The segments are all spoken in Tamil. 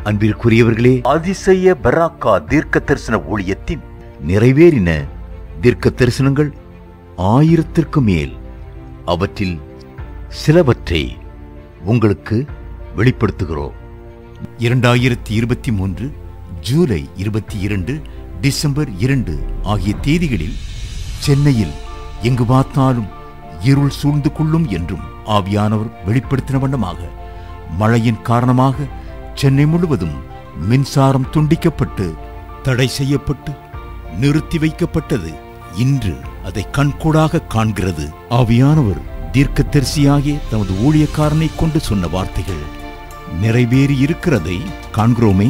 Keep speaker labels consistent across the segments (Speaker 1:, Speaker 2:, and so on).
Speaker 1: அன்பிற்குரியவர்களே
Speaker 2: அதிசய பராக்கா தீர்க்க தரிசன ஊழியத்தின்
Speaker 1: நிறைவேறின தீர்க்க தரிசனங்கள் ஆயிரத்திற்கு மேல் அவற்றில் சிலவற்றை உங்களுக்கு வெளிப்படுத்துகிறோம் இரண்டாயிரத்தி இருபத்தி மூன்று ஜூலை இருபத்தி இரண்டு டிசம்பர் இரண்டு ஆகிய தேதிகளில் சென்னையில் எங்கு பார்த்தாலும் இருள் சூழ்ந்து கொள்ளும் என்றும் ஆவியானவர் வெளிப்படுத்தின வண்ணமாக மழையின் காரணமாக சென்னை முழுவதும் மின்சாரம் துண்டிக்கப்பட்டு தடை செய்யப்பட்டு நிறுத்தி வைக்கப்பட்டது இன்று அதை கண்கூடாக காண்கிறது ஆவியானவர் தீர்க்கதரிசியாகிய தமது ஊழியக்காரனை கொண்டு சொன்ன வார்த்தைகள் நிறைவேறி இருக்கிறதை காண்கிறோமே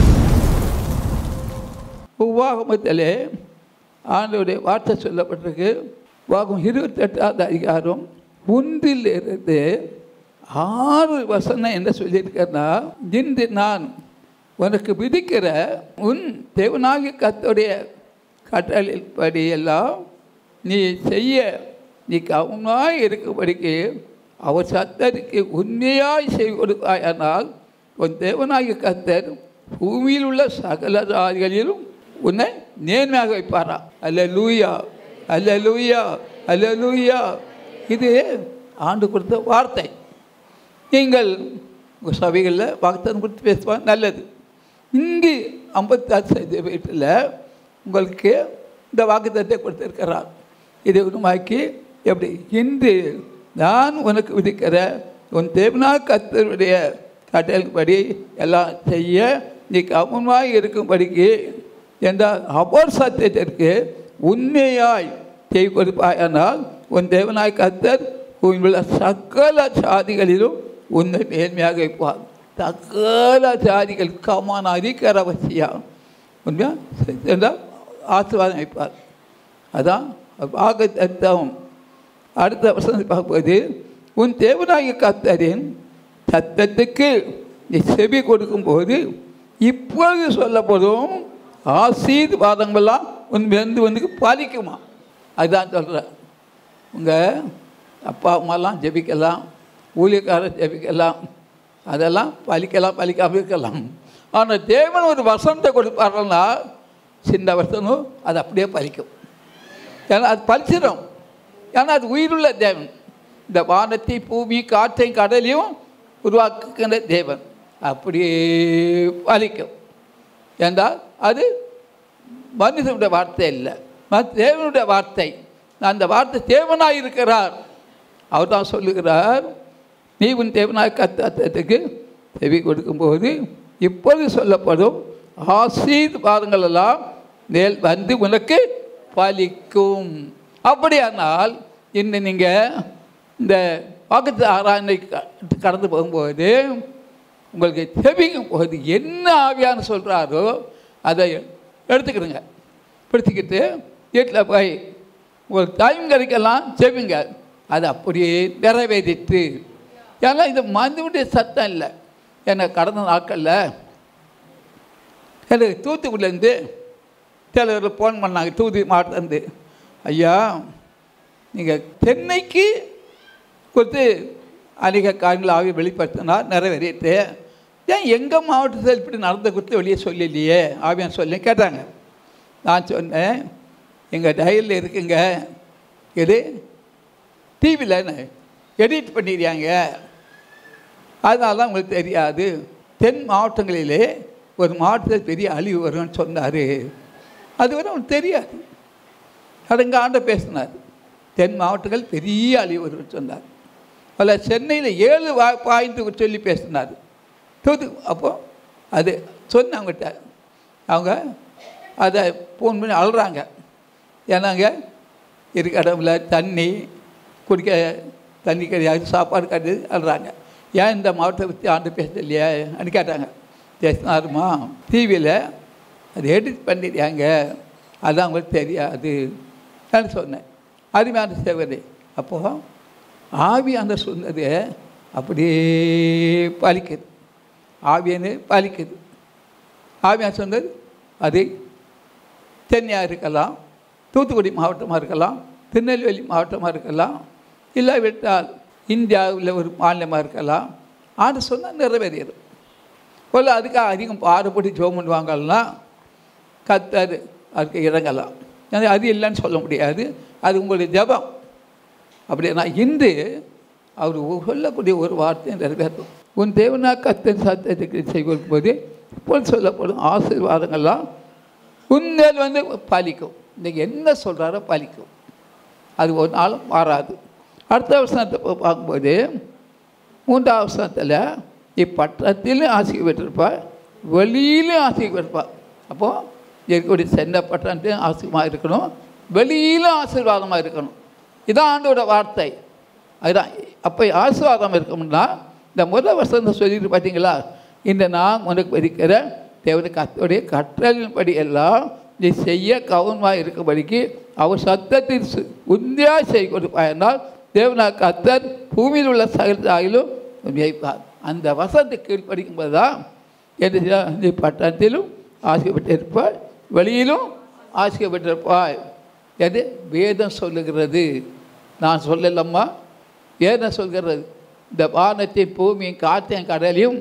Speaker 3: உவாகமத்திலே ஆண்டவருடைய வார்த்தை சொல்லப்பட்டிருக்கு உவாகம் இருபத்தெட்டாவது அதிகாரம் ஒன்றிலிருந்து ஆறு வசனம் என்ன சொல்லியிருக்கேன்னா இன்று நான் உனக்கு விதிக்கிற உன் தேவனாகிய கத்தோடைய கட்டளைப்படி எல்லாம் நீ செய்ய நீ கவனமாய் இருக்கும்படிக்கு அவர் சத்தருக்கு உண்மையாய் செய் கொடுப்பாயானால் உன் தேவனாகிய கத்தர் பூமியில் உள்ள சகல ஜாதிகளிலும் உன்னை நேர்மையாக வைப்பாரா அல்ல லூயா அல்ல லூயா அல்ல லூயா இது ஆண்டு கொடுத்த வார்த்தை நீங்கள் உங்கள் சபைகளில் வாக்குத்தம் கொடுத்து பேசுவாங்க நல்லது இங்கு ஐம்பத்தாறு சதவீத வீட்டில் உங்களுக்கு இந்த வாக்குத்தத்தை கொடுத்துருக்கிறார் இதை உருவாக்கி எப்படி இன்று நான் உனக்கு விதிக்கிற உன் தேவனா கத்தருடைய கட்டளைப்படி எல்லாம் செய்ய நீ கவனமாக இருக்கும்படிக்கு என்றால் அவர் சத்தியத்திற்கு உண்மையாய் செய் கொடுப்பாயானால் உன் தேவனாய் கத்தர் உள்ள சகல சாதிகளிலும் உன்னை நேர்மையாக வைப்பார் சகல சாதிகள் கமான அறிக்கிற அவசியம் உண்மையாக என்றால் ஆசீர்வாதம் வைப்பார் அதான் வாக்கு தத்துவம் அடுத்த வசனத்தை பார்ப்பது உன் தேவனாகிய கத்தரின் சத்தத்துக்கு நீ செவி கொடுக்கும்போது இப்பொழுது சொல்லப்படும் ஆசீர்வாதங்கள்லாம் உன் வந்து வந்து பாலிக்குமா அதுதான் சொல்கிறேன் உங்கள் அப்பா அம்மாலாம் ஜெபிக்கலாம் ஊழியக்காரர் ஜெபிக்கலாம் அதெல்லாம் பலிக்கலாம் பலிக்காமல் இருக்கலாம் ஆனால் தேவன் ஒரு வசனத்தை கொடுப்பாருன்னா சின்ன வசனம் அது அப்படியே பலிக்கும் ஏன்னா அது பலிச்சிடும் ஏன்னா அது உயிருள்ள தேவன் இந்த வானத்தை பூமி காற்றையும் கடலையும் உருவாக்குகின்ற தேவன் அப்படியே பலிக்கும் என்றால் அது மனிதனுடைய வார்த்தை இல்லை தேவனுடைய வார்த்தை அந்த வார்த்தை தேவனாக இருக்கிறார் அவர் தான் சொல்லுகிறார் நீ உன் தேவனாய் கத்தத்துக்கு செவி கொடுக்கும்போது இப்போது சொல்லப்படும் ஆசீர்வாதங்கள் எல்லாம் மேல் வந்து உனக்கு பலிக்கும் அப்படியானால் இன்னும் நீங்கள் இந்த வாக்குத்த ஆராய்ச்சி கடந்து போகும்போது உங்களுக்கு செவிக்கும் போது என்ன ஆவியான்னு சொல்கிறாரோ அதை எடுத்துக்கிடுங்க பிடிச்சிக்கிட்டு வீட்டில் போய் உங்களுக்கு டைம் கிடைக்கலாம் செவிங்க அது அப்படியே நிறைவேறிட்டு ஏன்னா இது மனிதனுடைய சத்தம் இல்லை ஏன்னா கடந்த நாட்களில் எனக்கு தூத்துக்குடிலேருந்து சிலர் ஃபோன் பண்ணாங்க தூத்துக்குடி மாவட்டத்துலேருந்து ஐயா நீங்கள் சென்னைக்கு கொடுத்து அதிக காரியங்கள் ஆவி வெளிப்படுத்தினா நிறைவேறிட்டு ஏன் எங்கள் மாவட்டத்தில் இப்படி நடந்த கொடுத்து வெளியே சொல்லலையே ஆவியான் சொல்லி கேட்டாங்க நான் சொன்னேன் எங்கள் டயலில் இருக்குங்க இது டிவியில் எடிட் பண்ணிடுறாங்க அதனால தான் உங்களுக்கு தெரியாது தென் மாவட்டங்களிலே ஒரு மாவட்டத்தில் பெரிய அழிவு வரும்னு சொன்னார் அது வரை அவனுக்கு தெரியாது கடங்க ஆண்ட பேசினார் தென் மாவட்டங்கள் பெரிய அழிவு வரும்னு சொன்னார் பல சென்னையில் ஏழு வா பாயிண்ட் சொல்லி பேசினார் தூத்து அப்போ அது சொன்ன அவங்ககிட்ட அவங்க அதை ஃபோன் பண்ணி அழுறாங்க ஏன்னாங்க இருக்க இடம்ல தண்ணி குடிக்க தண்ணி கிடையாது சாப்பாடு கிடையாது அழுறாங்க ஏன் இந்த மாவட்டத்தை பற்றி ஆண்டு பேசலையே அப்படின்னு கேட்டாங்க பேசினாருமா டிவியில் அது எடிட் பண்ணிடுறாங்க அதான் அவங்களுக்கு தெரியாது நான் சொன்னேன் அருமையான சேவரை அப்போது ஆவியான சொன்னது அப்படியே பலிக்குது ஆவியானு பலிக்குது ஆவியான சொன்னது அது சென்னையாக இருக்கலாம் தூத்துக்குடி மாவட்டமாக இருக்கலாம் திருநெல்வேலி மாவட்டமாக இருக்கலாம் இல்லாவிட்டால் இந்தியாவில் ஒரு மாநிலமாக இருக்கலாம் ஆண்டு சொன்னால் நிறைவேறிடும் இல்லை அதுக்காக அதிகம் பாடுபட்டு ஜோம் பண்ணுவாங்கன்னா கத்தர் அதுக்கு இறங்கலாம் ஏன்னா அது இல்லைன்னு சொல்ல முடியாது அது உங்களுடைய ஜெபம் அப்படின்னா இன்று அவர் சொல்லக்கூடிய ஒரு வார்த்தை நிறைவேற்றும் உன் தேவனா கத்தன் சத்தத்துக்கு செய்வது போது இப்போ சொல்லப்படும் ஆசீர்வாதங்கள்லாம் உன்மேல் வந்து பலிக்கும் இன்றைக்கி என்ன சொல்கிறாரோ பலிக்கும் அது ஒரு நாளும் மாறாது அடுத்த வசனத்தை பா- பார்க்கும்போது மூன்றாவது வசனத்தில் இப்பட்டத்திலும் ஆசிக்க பெற்றிருப்பார் வெளியிலும் ஆசிக்க பெற்றிருப்பார் அப்போது இருக்கக்கூடிய சென்னை பட்டணத்திலும் ஆசிரியமாக இருக்கணும் வெளியிலும் ஆசீர்வாதமாக இருக்கணும் இதான் ஆண்டோட வார்த்தை அதுதான் அப்போ ஆசீர்வாதம் இருக்கணும்னா இந்த முதல் வசனத்தை சொல்லிட்டு பார்த்தீங்களா இந்த நான் உனக்கு இருக்கிற தேவனுக்கு அத்தோடைய கற்றலின்படி எல்லாம் நீ செய்ய கவனமாக இருக்கும்படிக்கு அவர் சத்தத்தில் சு- உந்தியா செய்ய கொடுப்பாயனால் தேவனாக கத்தர் பூமியில் உள்ள சகலாயிலும் வைப்பார் அந்த வசனத்தை கீழ்ப்படிக்கும்போது தான் என்ன நீ பட்டணத்திலும் ஆசிக்கப்பட்டிருப்பாய் வெளியிலும் ஆசிக்கப்பட்டிருப்பாய் எது வேதம் சொல்லுகிறது நான் சொல்லலம்மா வேதம் சொல்கிறது இந்த வானத்தின் பூமியின் காற்றையும் கடலையும்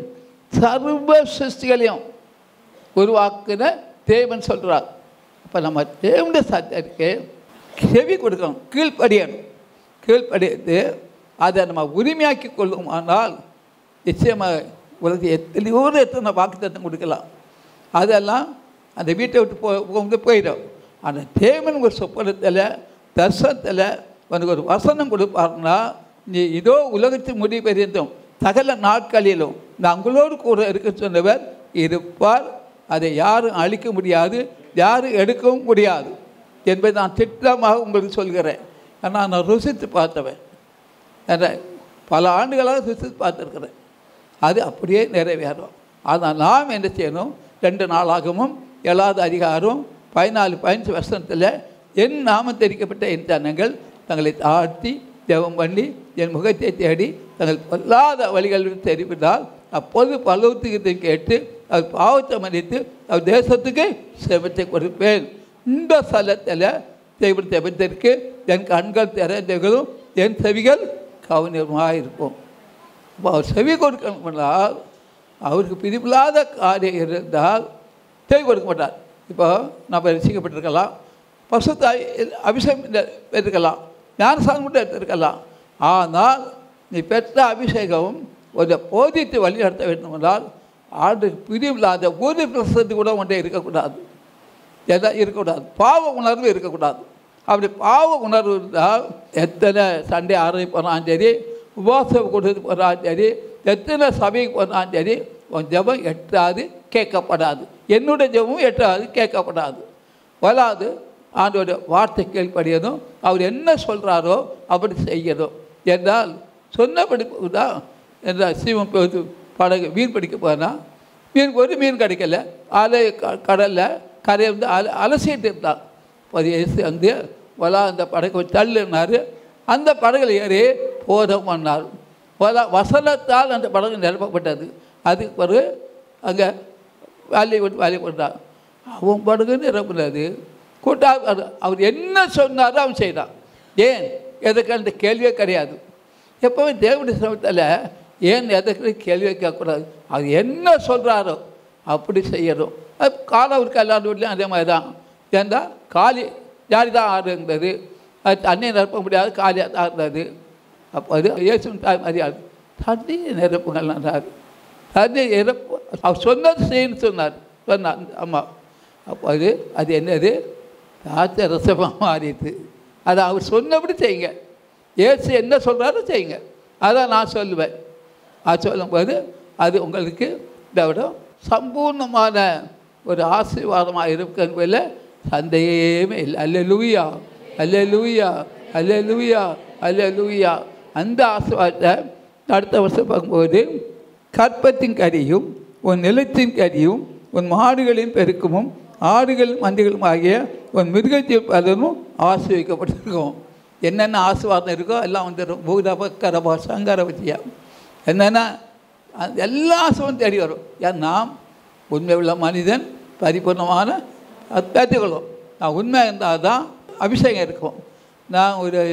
Speaker 3: சர்வ சிருஷ்டிகளையும் உருவாக்குன தேவன் சொல்கிறார் அப்போ நம்ம தேவனுடைய சத்தத்துக்கு செவி கொடுக்கணும் கீழ்ப்படியணும் கீழ்ப்படியது அதை நம்ம உரிமையாக்கி கொள்ளுமானால் நிச்சயமாக உலகத்தில் எத்தனையோ எத்தனை வாக்குத்தத்தம் கொடுக்கலாம் அதெல்லாம் அந்த வீட்டை விட்டு போ வந்து போயிடும் ஆனால் தேவன் ஒரு சொப்பனத்தில் தர்சனத்தில் உனக்கு ஒரு வசனம் கொடுப்பாருன்னா நீ இதோ உலகத்தின் முடிவு பெரியதும் சகல நாட்களிலும் நான் உங்களோடு கூட இருக்க சொன்னவர் இருப்பார் அதை யாரும் அழிக்க முடியாது யாரும் எடுக்கவும் முடியாது என்பதை நான் திட்டமாக உங்களுக்கு சொல்கிறேன் ஏன்னா நான் ருசித்து பார்த்தவன் என்ற பல ஆண்டுகளாக ருசித்து பார்த்துருக்கிறேன் அது அப்படியே நிறைவேறும் ஆனால் நாம் என்ன செய்யணும் ரெண்டு நாளாகவும் ஏழாவது அதிகாரம் பதினாலு பதினஞ்சு வருஷத்தில் என் நாமம் தெரிவிக்கப்பட்ட என் ஜனங்கள் தங்களை தாழ்த்தி ஜெபம் பண்ணி என் முகத்தை தேடி தங்கள் பொல்லாத வழிகளில் தெரிவித்தால் அப்போது பலவத்துக்கு கேட்டு அவர் பாவத்தை மன்னித்து அவர் தேசத்துக்கு செபத்தை கொடுப்பேன் இந்த ஸ்தலத்தில் தெய்வ ஜெபத்திற்கு என் கண்கள் திறந்தகளும் என் செவிகள் கவனமாக இருப்போம் அப்போ அவர் செவி கொடுக்கணும்னால் அவருக்கு பிரிவில்லாத காரியம் இருந்தால் செவி கொடுக்க மாட்டார் இப்போ நம்ம ரசிக்கப்பட்டிருக்கலாம் பசுத்த அபிஷேகம் எடுத்துக்கலாம் ஞானசாமி மட்டும் எடுத்திருக்கலாம் ஆனால் நீ பெற்ற அபிஷேகம் ஒரு போதித்து வழி நடத்த வேண்டும் என்றால் ஆண்டுக்கு பிரிவில்லாத ஒரு பிரசத்து கூட ஒன்றே இருக்கக்கூடாது எல்லாம் இருக்கக்கூடாது பாவ உணர்வு இருக்கக்கூடாது அப்படி பாவ உணர்வு இருந்தால் எத்தனை சண்டே ஆரம்பி போனாலும் சரி உபவாசம் கொடுத்து போனாலும் சரி எத்தனை சபைக்கு போனாலும் சரி உன் ஜெபம் எட்டாது கேட்கப்படாது என்னுடைய ஜெபமும் எட்டாது கேட்கப்படாது வராது ஆண்டோட வார்த்தை கேள்விப்படியதும் அவர் என்ன சொல்கிறாரோ அப்படி செய்யணும் என்றால் சொன்னபடி தான் என்றால் சீவன் போது படகு மீன் பிடிக்க போனால் மீன் ஒரு மீன் கிடைக்கல அலை க கடலில் கரையை வந்து அல அலசிட்டு இருந்தான் அது இயேசு வந்து வலா அந்த படகை தள்ளுனார் அந்த படகுல ஏறி போதம் பண்ணார் வலா வசனத்தால் அந்த படகு நிரப்பப்பட்டது அதுக்கு பிறகு அங்கே வேலையை விட்டு வேலையை பண்ணான் அவன் படகு நிரப்புனது கூட்டா அவர் என்ன சொன்னாரோ அவன் செய்தான் ஏன் எதுக்கு அந்த கேள்வியே கிடையாது எப்போவும் தேவனுடைய சமயத்தில் ஏன் எதுக்கு கேள்வியை கேட்கக்கூடாது அது என்ன சொல்கிறாரோ அப்படி செய்யணும் அது காலவருக்கு எல்லாரும் வீட்லையும் அதே மாதிரி தான் ஏன்னா காலி ஜாரி தான் ஆறுங்கிறது அது தண்ணியை நிரப்ப முடியாது காலியாக தான் இருந்தது அப்போ அது இயேசு தாய் மரியாதை தண்ணி நிரப்புங்கள்னாரு தண்ணி நிரப்பு அவர் சொன்னது செய்யணும்னு சொன்னார் சொன்னார் ஆமாம் அப்போ அது அது என்னது தாத்த ரசமாக மாறிடுது அதை அவர் சொன்னபடி செய்யுங்க ஏசு என்ன சொல்கிறாரோ செய்யுங்க அதான் நான் சொல்லுவேன் அது சொல்லும்போது அது உங்களுக்கு இதை விட சம்பூர்ணமான ஒரு ஆசீர்வாதமாக இருக்கு என்பதில் சந்தேகமே இல்லை அல்ல லூயா அல்ல லூயா அல்ல லூயா அல்ல லூயா அந்த ஆசீர்வாதத்தை அடுத்த வருஷம் பார்க்கும்போது கற்பத்தின் கரியும் உன் நிலத்தின் கரியும் உன் மாடுகளின் பெருக்கமும் ஆடுகள் மந்திகளும் ஆகிய உன் மிருகத்தின் பலனும் ஆசிர்விக்கப்பட்டிருக்கும் என்னென்ன ஆசீர்வாதம் இருக்கோ எல்லாம் வந்துடும் பூதப கரபா சங்கரவத்தியா என்னென்னா அந்த எல்லா ஆசீர்வாதம் தேடி வரும் ஏன் நாம் உண்மை உள்ள மனிதன் பரிபூர்ணமான அத்தியாத்திகளும் நான் உண்மை இருந்தால் தான் அபிஷேகம் இருக்கும் நான் ஒரு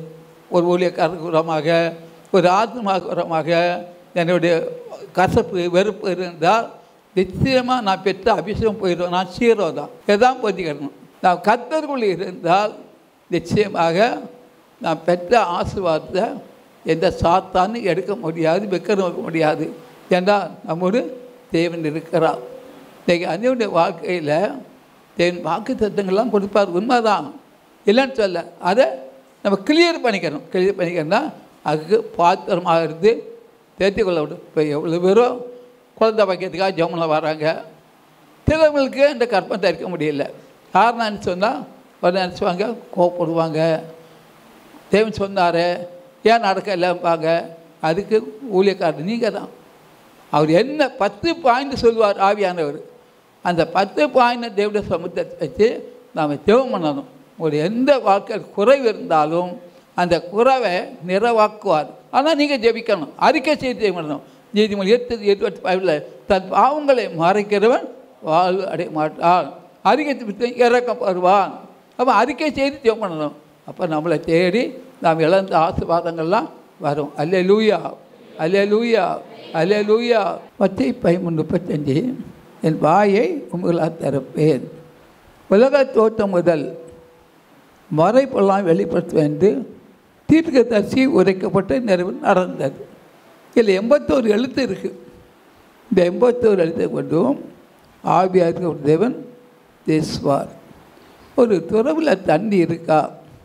Speaker 3: ஒரு ஊழியக்காரருக்கு உரமாக ஒரு ஆத்மாவுக்கு உரமாக என்னுடைய கசப்பு வெறுப்பு இருந்தால் நிச்சயமாக நான் பெற்ற அபிஷேகம் போயிடுவேன் நான் சீரோ தான் எதான் பொதிக்கணும் நான் கத்தருக்குள் இருந்தால் நிச்சயமாக நான் பெற்ற ஆசீர்வாதத்தை எந்த சாத்தான்னு எடுக்க முடியாது வெக்க முடியாது ஏன்றால் நம்மோடு தேவன் இருக்கிறார் இன்றைக்கி அன்னையுடைய வாழ்க்கையில் தேவன் வாக்கு தத்துவங்கள்லாம் கொடுப்பார் உண்மைதான் இல்லைன்னு சொல்ல அதை நம்ம கிளியர் பண்ணிக்கணும் கிளியர் பண்ணிக்கணும்னா அதுக்கு பாத்திரமாக இருந்து தேர்த்தி கொள்ள விடும் இப்போ எவ்வளோ பேரும் குழந்தை வைக்கிறதுக்காக ஜமுனில் வராங்க சிலவங்களுக்கு இந்த கற்பனை இருக்க முடியல காரணம்னு சொன்னால் ஒரு நினச்சுவாங்க கோவப்படுவாங்க தேவன் சொன்னார் ஏன் நடக்க இல்லைம்பாங்க அதுக்கு ஊழியக்காரர் நீங்கள் தான் அவர் என்ன பத்து பாயிண்ட் சொல்லுவார் ஆவியானவர் அந்த பத்து பாயிண்ட் தேவடைய சமுத்திரத்தை வச்சு நாம் ஜெபம் பண்ணணும் ஒரு எந்த வாழ்க்கையில் குறைவு இருந்தாலும் அந்த குறைவை நிறைவாக்குவார் ஆனால் நீங்கள் ஜெபிக்கணும் அறிக்கை செய்து ஜெபிக்கணும் நீதிமொழி எட்டு இருபத்தி பதிவில் தன் பாவங்களை மறைக்கிறவன் வாழ்வு அடைய மாட்டான் அறிக்கை செய்து இறக்கப்படுவான் அப்போ அறிக்கை செய்து ஜெபம் பண்ணணும் அப்போ நம்மளை தேடி நாம் இழந்த ஆசீர்வாதங்கள்லாம் வரும் அல்லே லூயா அல்லே லூயா அல்லே லூயா பச்சை பதிமூணு முப்பத்தஞ்சு என் வாயை உங்களால் திறப்பேன் உலக தோட்டம் முதல் மறைப்பெல்லாம் வெளிப்படுத்துவேன் என்று தீர்க்கதரிசி உரைக்கப்பட்டு நிறைவு நடந்தது இதில் எண்பத்தோரு எழுத்து இருக்குது இந்த எண்பத்தோரு எழுத்தை கொண்டும் ஆவியாக ஒரு தேவன் பேசுவார் ஒரு துறவில் தண்ணி இருக்கா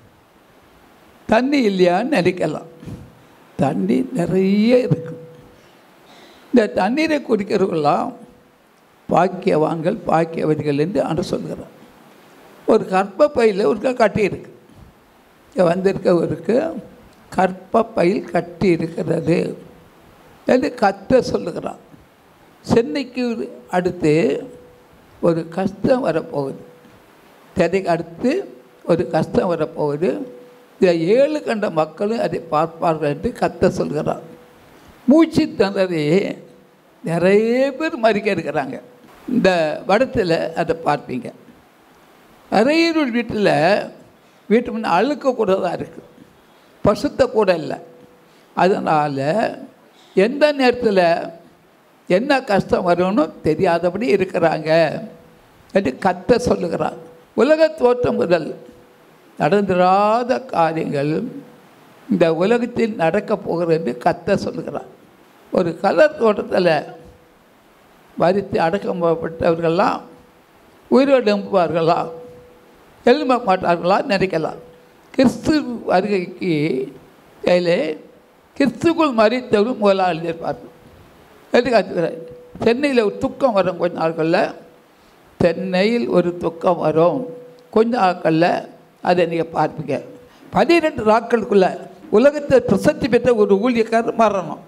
Speaker 3: தண்ணி இல்லையான்னு நினைக்கலாம் தண்ணி நிறைய இருக்கு இந்த தண்ணீரை குடிக்கிறவங்களாம் பாக்கியவான்கள் பாக்கியவதிகள் என்று அன்று சொல்கிறார் ஒரு கற்பப்பையில் ஒரு கட்டி இருக்கு இங்க வந்திருக்கவருக்கு கற்பப்பையில் கட்டி இருக்கிறது என்று கத்த சொல்லுகிறான் சென்னைக்கு அடுத்து ஒரு கஷ்டம் வரப்போகுது சென்னைக்கு அடுத்து ஒரு கஷ்டம் வரப்போகுது இந்த ஏழு கண்ட மக்களும் அதை பார்ப்பார்கள் என்று கத்த சொல்கிறார் மூச்சு திணறி நிறைய பேர் மறிக்க இருக்கிறாங்க இந்த படத்தில் அதை பார்ப்பீங்க நிறைய பேர் வீட்டில் வீட்டு முன்ன அழுக்க கூட தான் இருக்குது பசுத்த கூட இல்லை அதனால் எந்த நேரத்தில் என்ன கஷ்டம் வரும்னு தெரியாதபடி இருக்கிறாங்க என்று கத்த சொல்லுகிறார் உலக தோற்றம் முதல் நடந்திராத காரியங்கள் இந்த உலகத்தில் நடக்கப் போகிறது என்று கத்த சொல்லுகிறார் ஒரு கலர் தோட்டத்தில் வரித்து அடக்கப்பட்டவர்கள்லாம் உயிரோடு எழும்புவார்களா எழும்ப மாட்டார்களா நினைக்கலாம் கிறிஸ்து வருகைக்கு கையிலே கிறிஸ்துக்குள் மறித்தவரும் முதலாக எழுதியிருப்பார்கள் எடுத்துக்காட்டுகிறார் சென்னையில் ஒரு துக்கம் வரும் கொஞ்ச நாட்களில் சென்னையில் ஒரு துக்கம் வரும் கொஞ்ச நாட்களில் அதை நீங்கள் பார்ப்பீங்க பன்னிரெண்டு நாட்களுக்குள்ளே உலகத்தை பிரசித்தி பெற்ற ஒரு ஊழியக்காரர் மரணம்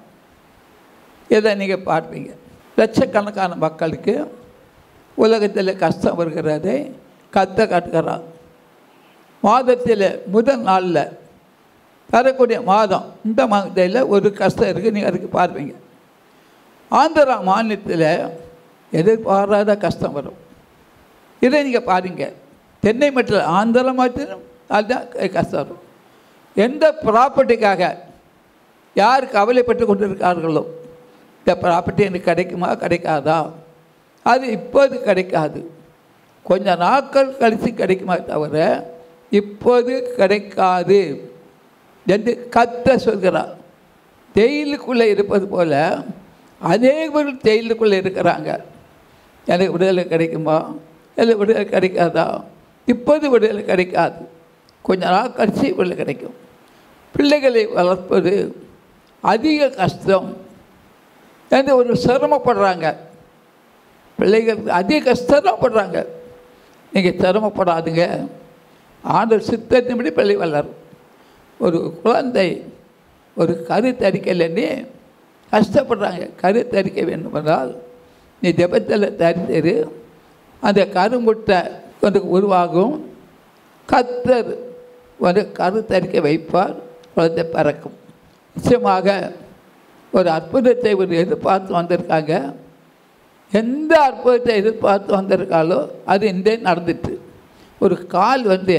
Speaker 3: இதை நீங்கள் பார்ப்பீங்க லட்சக்கணக்கான மக்களுக்கு உலகத்தில் கஷ்டம் வருகிறதை கத்த காட்டுகிறான் மாதத்தில் முதல் நாளில் வரக்கூடிய மாதம் இந்த மாதத்தில் ஒரு கஷ்டம் இருக்குது நீங்கள் அதுக்கு பார்ப்பீங்க ஆந்திரா மாநிலத்தில் எதிர்பாராத கஷ்டம் வரும் இதை நீங்கள் பாருங்க தென்னை மட்டும் ஆந்திரா மாநிலம் அதுதான் கஷ்டம் வரும் எந்த ப்ராப்பர்ட்டிக்காக யார் கவலைப்பட்டு கொண்டு இருக்கார்களோ இந்த ப்ராப்பர்ட்டி எனக்கு கிடைக்குமா கிடைக்காதா அது இப்போது கிடைக்காது கொஞ்ச நாட்கள் கழித்து கிடைக்குமா தவிர இப்போது கிடைக்காது என்று கத்த சொல்கிறார் ஜெயிலுக்குள்ளே இருப்பது போல் அநேகர்கள் ஜெயிலுக்குள்ளே இருக்கிறாங்க எனக்கு விடுதலை கிடைக்குமா இல்லை விடுதலை கிடைக்காதா இப்போது விடுதலை கிடைக்காது கொஞ்ச நாள் கழிச்சு விடுதலை கிடைக்கும் பிள்ளைகளை வளர்ப்பது அதிக கஷ்டம் என்று ஒரு சிரமப்படுறாங்க பிள்ளைகள் அதிக கஷ்டப்படுறாங்க நீங்கள் சிரமப்படாதுங்க ஆண்டவர் சித்தத்தின்படி பிள்ளை வளரும் ஒரு குழந்தை ஒரு கரு தரிக்கலைன்னு கஷ்டப்படுறாங்க கரு தரிக்க வேண்டும் என்றால் நீ ஜெபத்தில் தரித்தரு அந்த கருமுட்டை வந்து உருவாகும் கத்தர் ஒரு கரு தரிக்க வைப்பார் குழந்தை பிறக்கும் நிச்சயமாக ஒரு அற்புதத்தை ஒரு எதிர்பார்த்து வந்திருக்காங்க எந்த அற்புதத்தை எதிர்பார்த்து வந்திருக்காலோ அது இந்த நடந்துட்டு ஒரு கால் வந்து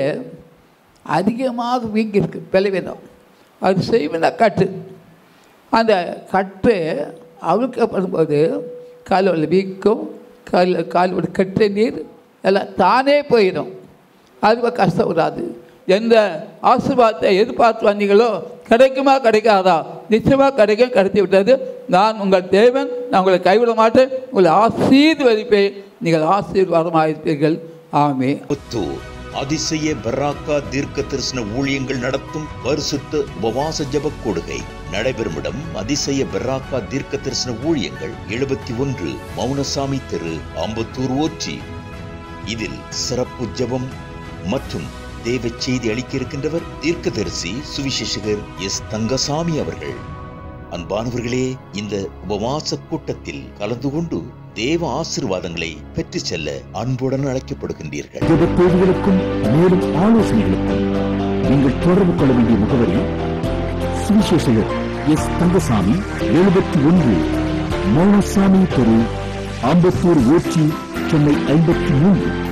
Speaker 3: அதிகமாக வீங்கியிருக்கு பலவீனம் அது செய்வன கட்டு அந்த கட்டு அவிழ்க்கப்படும்போது காலோட வீக்கம் கால் காலோட கெட்ட நீர் எல்லாம் தானே போயிடும் அது கஷ்டம் வராது எந்த ஆசீர்வாதத்தை எதிர்பார்த்து வந்தீங்களோ கிடைக்குமா கிடைக்காதா நிச்சயமாக கிடைக்கும் கிடைத்து விட்டது நான் உங்கள் தேவன் நான் உங்களை கைவிட மாட்டேன் உங்களை ஆசீர்வதிப்பேன் நீங்கள் ஆசீர்வாதமாக இருப்பீர்கள் ஆமே
Speaker 4: புத்தூர் அதிசய பராக்கா தீர்க்க தரிசன ஊழியங்கள் நடத்தும் பரிசுத்த உபவாச ஜப கொடுகை நடைபெறும் இடம் அதிசய பராக்கா தீர்க்க தரிசன ஊழியங்கள் எழுபத்தி ஒன்று மௌனசாமி தெரு அம்பத்தூர் ஓச்சி இதில் சிறப்பு ஜெபம் மற்றும் தேவ செய்தி அளிக்க இருக்கின்றவர் தீர்க்கதரிசி சுவிசேஷகர் எஸ் தங்கசாமி அவர்கள் அன்பானவர்களே இந்த உபவாச கூட்டத்தில் கலந்து கொண்டு தேவ ஆசீர்வாதங்களை பெற்று செல்ல அன்புடன் அழைக்கப்படுகின்றீர்கள்
Speaker 5: ஜெப தேவைகளுக்கும் மேலும் ஆலோசனைகளுக்கும் நீங்கள் தொடர்பு கொள்ள வேண்டிய முகவரி சுவிசேஷகர் எஸ் தங்கசாமி எழுபத்தி ஒன்று மௌனசாமி தெரு ஆம்பத்தூர் ஊர்ச்சி சென்னை ஐம்பத்தி மூன்று